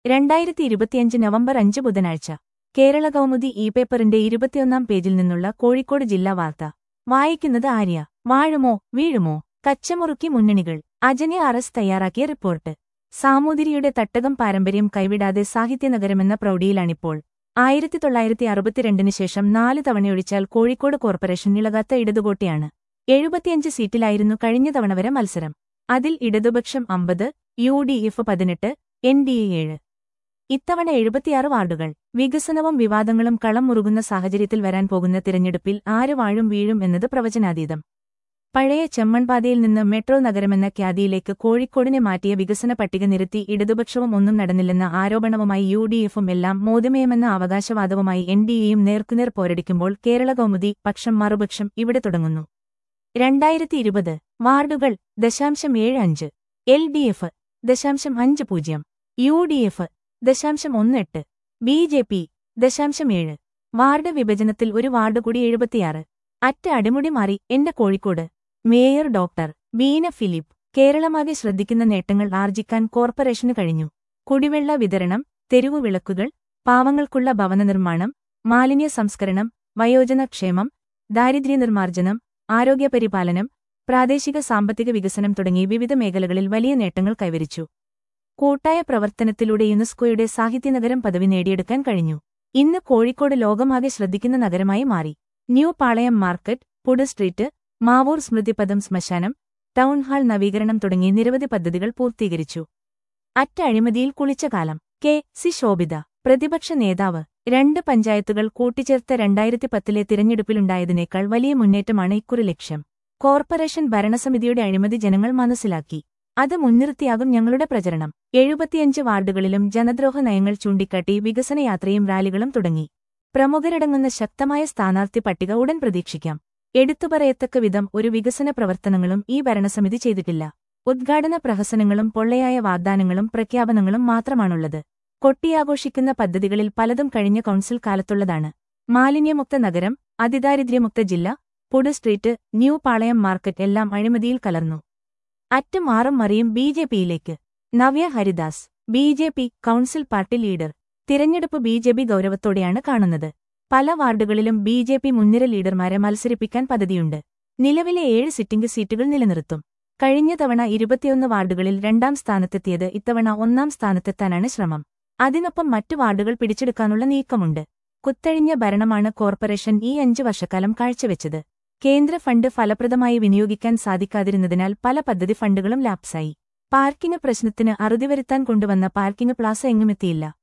രണ്ടായിരത്തി ഇരുപത്തിയഞ്ച് നവംബർ അഞ്ച് ബുധനാഴ്ച കേരള കൗമുദി ഇ പേപ്പറിന്റെ ഇരുപത്തിയൊന്നാം പേജിൽ നിന്നുള്ള കോഴിക്കോട് ജില്ലാ വാർത്ത വായിക്കുന്നത് ആര്യ വാഴുമോ വീഴുമോ കച്ചമുറുക്കി മുന്നണികൾ അജനെ അറസ് തയ്യാറാക്കിയ റിപ്പോർട്ട് സാമൂതിരിയുടെ തട്ടകം പാരമ്പര്യം കൈവിടാതെ സാഹിത്യനഗരമെന്ന പ്രൗഢിയിലാണിപ്പോൾ ആയിരത്തി തൊള്ളായിരത്തി അറുപത്തിരണ്ടിന് ശേഷം നാല് തവണയൊഴിച്ചാൽ കോഴിക്കോട് കോർപ്പറേഷൻ ഇളകാത്ത ഇടതുകോട്ടയാണ് എഴുപത്തിയഞ്ച് സീറ്റിലായിരുന്നു കഴിഞ്ഞ തവണ വരെ മത്സരം അതിൽ ഇടതുപക്ഷം അമ്പത് യു ഡി എഫ് പതിനെട്ട് എൻ ഡി എ ഏഴ് ഇത്തവണ എഴുപത്തിയാറ് വാർഡുകൾ വികസനവും വിവാദങ്ങളും കളം മുറുകുന്ന സാഹചര്യത്തിൽ വരാൻ പോകുന്ന തിരഞ്ഞെടുപ്പിൽ ആര് വാഴും വീഴും എന്നത് പ്രവചനാതീതം പഴയ ചെമ്മൺപാതയിൽ നിന്ന് മെട്രോ നഗരമെന്ന ഖ്യാതിയിലേക്ക് കോഴിക്കോടിനെ മാറ്റിയ വികസന പട്ടിക നിരത്തി ഇടതുപക്ഷവും ഒന്നും നടന്നില്ലെന്ന ആരോപണവുമായി യു ഡി എഫും എല്ലാം മോദമയമെന്ന അവകാശവാദവുമായി എൻ ഡി എയും നേർക്കുനേർ പോരടിക്കുമ്പോൾ കേരള കൗമുദി പക്ഷം മറുപക്ഷം ഇവിടെ തുടങ്ങുന്നു രണ്ടായിരത്തി ഇരുപത് വാർഡുകൾ ദശാംശം ഏഴ് അഞ്ച് എൽ ഡി എഫ് ദശാംശം അഞ്ച് പൂജ്യം യു ഡി എഫ് ദശാംശം ഒന്ന് എട്ട് ബി ജെ പി ദശാംശം ഏഴ് വാർഡ് വിഭജനത്തിൽ ഒരു വാർഡ് കൂടി എഴുപത്തിയാറ് അറ്റ അടിമുടി മാറി എന്റെ Kozhikode mayor doctor Beena Philip കേരളമാകെ ശ്രദ്ധിക്കുന്ന നേട്ടങ്ങൾ ആർജിക്കാൻ കോർപ്പറേഷന് കഴിഞ്ഞു കുടിവെള്ള വിതരണം തെരുവു വിളക്കുകൾ പാവങ്ങൾക്കുള്ള ഭവന നിർമ്മാണം മാലിന്യ സംസ്കരണം വയോജനക്ഷേമം ദാരിദ്ര്യനിർമ്മാർജ്ജനം ആരോഗ്യപരിപാലനം പ്രാദേശിക സാമ്പത്തിക വികസനം തുടങ്ങി വിവിധ മേഖലകളിൽ വലിയ നേട്ടങ്ങൾ കൈവരിച്ചു കൂട്ടായ പ്രവർത്തനത്തിലൂടെ യുനെസ്കോയുടെ സാഹിത്യനഗരം പദവി നേടിയെടുക്കാൻ കഴിഞ്ഞു ഇന്ന് കോഴിക്കോട് ലോകമാകെ ശ്രദ്ധിക്കുന്ന നഗരമായി മാറി new Palayam market food street Mavoor സ്മൃതിപദം ശ്മശാനം ടൗൺ ഹാൾ നവീകരണം തുടങ്ങി നിരവധി പദ്ധതികൾ പൂർത്തീകരിച്ചു അറ്റ അഴിമതിയിൽ കുളിച്ച കാലം കെ സി ശോഭിത പ്രതിപക്ഷ നേതാവ് രണ്ട് പഞ്ചായത്തുകൾ കൂട്ടിച്ചേർത്ത രണ്ടായിരത്തി പത്തിലെ തിരഞ്ഞെടുപ്പിലുണ്ടായതിനേക്കാൾ വലിയ മുന്നേറ്റമാണ് ഇക്കുറി ലക്ഷ്യം കോർപ്പറേഷൻ ഭരണസമിതിയുടെ അഴിമതി ജനങ്ങൾ മനസ്സിലാക്കി അത് മുൻനിർത്തിയാകും ഞങ്ങളുടെ പ്രചരണം എഴുപത്തിയഞ്ച് വാർഡുകളിലും ജനദ്രോഹ നയങ്ങൾ ചൂണ്ടിക്കാട്ടി വികസനയാത്രയും റാലികളും തുടങ്ങി പ്രമുഖരടങ്ങുന്ന ശക്തമായ സ്ഥാനാർത്ഥി പട്ടിക ഉടൻ പ്രതീക്ഷിക്കാം എടുത്തുപറയത്തക്ക വിധം ഒരു വികസന പ്രവർത്തനങ്ങളും ഈ ഭരണസമിതി ചെയ്തിട്ടില്ല ഉദ്ഘാടന പ്രഹസനങ്ങളും പൊള്ളയായ വാഗ്ദാനങ്ങളും പ്രഖ്യാപനങ്ങളും മാത്രമാണുള്ളത് കൊട്ടിയാഘോഷിക്കുന്ന പദ്ധതികളിൽ പലതും കഴിഞ്ഞ കൗൺസിൽ കാലത്തുള്ളതാണ് മാലിന്യമുക്ത നഗരം അതിദാരിദ്ര്യമുക്ത ജില്ല food street new Palayam market എല്ലാം അഴിമതിയിൽ കലർന്നു അറ്റ് മാറും മറിയും ബി ജെ പിയിലേക്ക് Navya Haridas B J P council party leader തിരഞ്ഞെടുപ്പ് ബി ജെ പി ഗൗരവത്തോടെയാണ് കാണുന്നത് പല വാർഡുകളിലും ബി ജെ പി മുൻനിര ലീഡർമാരെ മത്സരിപ്പിക്കാൻ പദ്ധതിയുണ്ട് നിലവിലെ ഏഴ് സിറ്റിംഗ് സീറ്റുകൾ നിലനിർത്തും കഴിഞ്ഞ തവണ ഇരുപത്തിയൊന്ന് വാർഡുകളിൽ രണ്ടാം സ്ഥാനത്തെത്തിയത് ഇത്തവണ ഒന്നാം സ്ഥാനത്തെത്താനാണ് ശ്രമം അതിനൊപ്പം മറ്റു വാർഡുകൾ പിടിച്ചെടുക്കാനുള്ള നീക്കമുണ്ട് കുത്തഴിഞ്ഞ ഭരണമാണ് കോർപ്പറേഷൻ ഈ അഞ്ചു വർഷക്കാലം കാഴ്ചവെച്ചത് കേന്ദ്ര ഫണ്ട് ഫലപ്രദമായി വിനിയോഗിക്കാൻ സാധിക്കാതിരുന്നതിനാൽ പല പദ്ധതി ഫണ്ടുകളും ലാപ്സായി പാർക്കിംഗ് പ്രശ്നത്തിന് അറുതി വരുത്താൻ കൊണ്ടുവന്ന പാർക്കിംഗ് പ്ലാസ എങ്ങുമെത്തിയില്ല